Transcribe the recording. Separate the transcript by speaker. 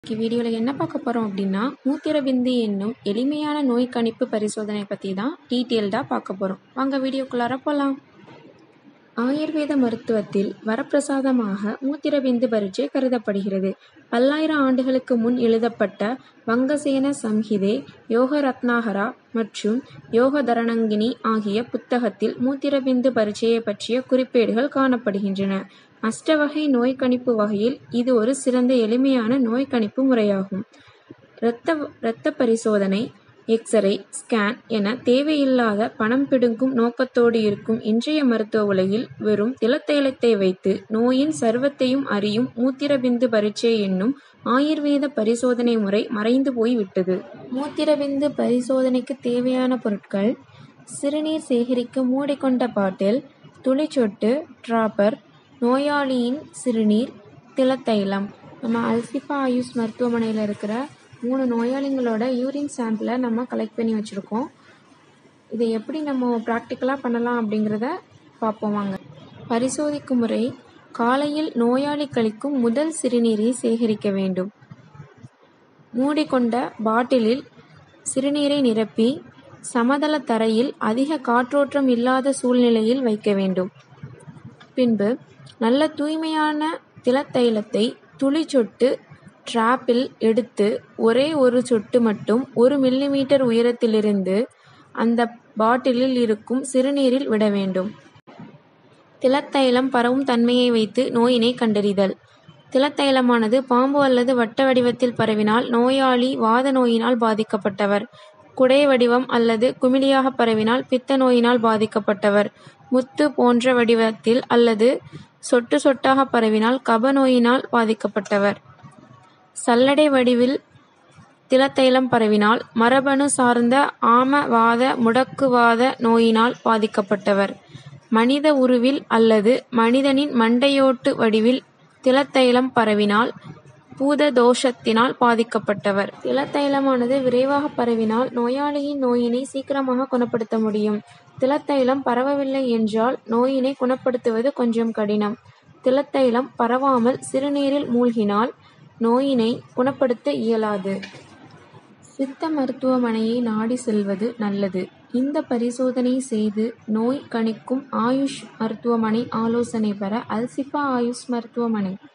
Speaker 1: இன்னைக்கு வீடியோவில் என்ன பார்க்க போகிறோம் அப்படின்னா மூத்திரபிந்து என்னும் எளிமையான நோய் கணிப்பு பரிசோதனை பற்றி தான் டீட்டெயில்டாக பார்க்க போகிறோம் வாங்க வீடியோக்குள்ளார போகலாம் ஆயுர்வேத மருத்துவத்தில் வரப்பிரசாதமாக மூத்திரபிந்து பரீட்சை கருதப்படுகிறது பல்லாயிரம் ஆண்டுகளுக்கு முன் எழுதப்பட்ட வங்கசேன சம்ஹிதே யோக ரத்னாகரா மற்றும் யோக தரணங்கினி ஆகிய புத்தகத்தில் மூத்திரபிந்து பரீட்சையை பற்றிய குறிப்பேடுகள் காணப்படுகின்றன அஷ்டவகை நோய் கணிப்பு வகையில் இது ஒரு சிறந்த எளிமையான நோய் கணிப்பு முறையாகும் இரத்த இரத்த பரிசோதனை எக்ஸ்ரே ஸ்கேன் என தேவையில்லாத பணம் பிடுங்கும் நோக்கத்தோடு இருக்கும் இன்றைய மருத்துவ உலகில் வெறும் திலத்தைலத்தை வைத்து நோயின் சர்வத்தையும் அறியும் மூத்திரபிந்து பரீட்சை என்னும் ஆயுர்வேத பரிசோதனை முறை மறைந்து போய் விட்டது மூத்திரபிந்து பரிசோதனைக்கு தேவையான பொருட்கள் சிறுநீர் சேகரிக்க மூடிக்கொண்ட பாட்டில் துளிச்சொட்டு டிராப்பர் நோயாளியின் சிறுநீர் திலத்தைலம் நம்ம அல்சிஃபா ஆயுஷ் மருத்துவமனையில் இருக்கிற மூணு நோயாளிங்களோட யூரின் சாம்பிளை நம்ம கலெக்ட் பண்ணி வச்சுருக்கோம் இதை எப்படி நம்ம ப்ராக்டிக்கலாக பண்ணலாம் அப்படிங்கிறத பார்ப்போம் வாங்க பரிசோதிக்கும் முறை காலையில் நோயாளி கழிக்கும் முதல் சிறுநீரை சேகரிக்க வேண்டும் மூடிக்கொண்ட பாட்டிலில் சிறுநீரை நிரப்பி சமதள தரையில் அதிக காற்றோட்டம் இல்லாத சூழ்நிலையில் வைக்க வேண்டும் பின்பு நல்ல தூய்மையான திலத்தைலத்தை துளி சொட்டு டிராப்பில் எடுத்து ஒரே ஒரு சொட்டு மட்டும் ஒரு மில்லிமீட்டர் உயரத்திலிருந்து அந்த பாட்டிலில் இருக்கும் சிறுநீரில் விட வேண்டும் திலத்தைலம் பரவும் தன்மையை வைத்து நோயினை கண்டறிதல் திலத்தைலமானது பாம்பு அல்லது வட்ட வடிவத்தில் பரவினால் நோயாளி வாத நோயினால் பாதிக்கப்பட்டவர் குடை வடிவம் அல்லது குமிழியாக பரவினால் பித்த நோயினால் பாதிக்கப்பட்டவர் முத்து போன்ற வடிவத்தில் அல்லது சொட்டு சொட்டாக பரவினால் கப நோயினால் பாதிக்கப்பட்டவர் சல்லடை வடிவில் திலத்தைலம் பரவினால் மரபணு சார்ந்த ஆம வாத முடக்குவாத நோயினால் பாதிக்கப்பட்டவர் மனித உருவில் அல்லது மனிதனின் மண்டையோட்டு வடிவில் திலத்தைலம் பரவினால் பூத தோஷத்தினால் பாதிக்கப்பட்டவர் திலத்தைலமானது விரைவாக பரவினால் நோயாளியின் நோயினை சீக்கிரமாக குணப்படுத்த முடியும் திலத்தைலம் பரவவில்லை என்றால் நோயினை குணப்படுத்துவது கொஞ்சம் கடினம் திலத்தைலம் பரவாமல் சிறுநீரில் மூழ்கினால் நோயினை குணப்படுத்த இயலாது சித்த மருத்துவமனையை நாடி செல்வது நல்லது இந்த பரிசோதனை செய்து நோய் கணிக்கும் ஆயுஷ் மருத்துவமனை ஆலோசனை பெற அல்சிஃபா ஆயுஷ் மருத்துவமனை